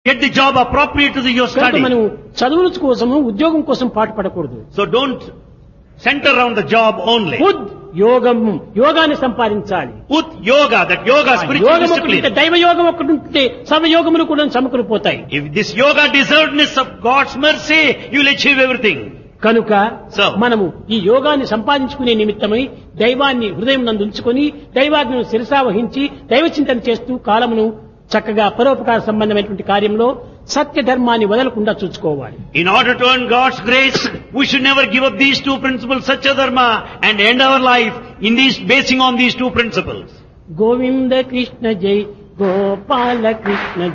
Get the job appropriate to the, your కనుక study. మనం చదువుల కోసము ఉద్యోగం కోసం పాటుపడకూడదు So don't center around the job only. ఉద్ యోగం యోగాన్ని సంపాదించాలి Ut yoga, that yoga, spiritual యోగం ఒకటి ఉంటే discipline. దైవ యోగం ఒకటి ఉంటే సర్వయోగములు కూడా సమకూలిపోతాయి If this yoga deservedness of God's mercy, you'll achieve everything. కనుక So. మనము ఈ యోగాన్ని సంపాదించుకునే నిమిత్తమై దైవాన్ని హృదయం నందు ఉంచుకొని దైవాజ్ఞను శిరసావహించి దైవ చింతన చేస్తూ కాలమును చక్కగా పరోపకార సంబంధమైనటువంటి కార్యంలో సత్య ధర్మాన్ని వదలకుండా చూసుకోవాలి In order to earn God's grace, we should never give up these two principles, Satya Dharma, and end our life in these, basing on these two principles. Govinda Krishna జై గోపాల కృష్ణ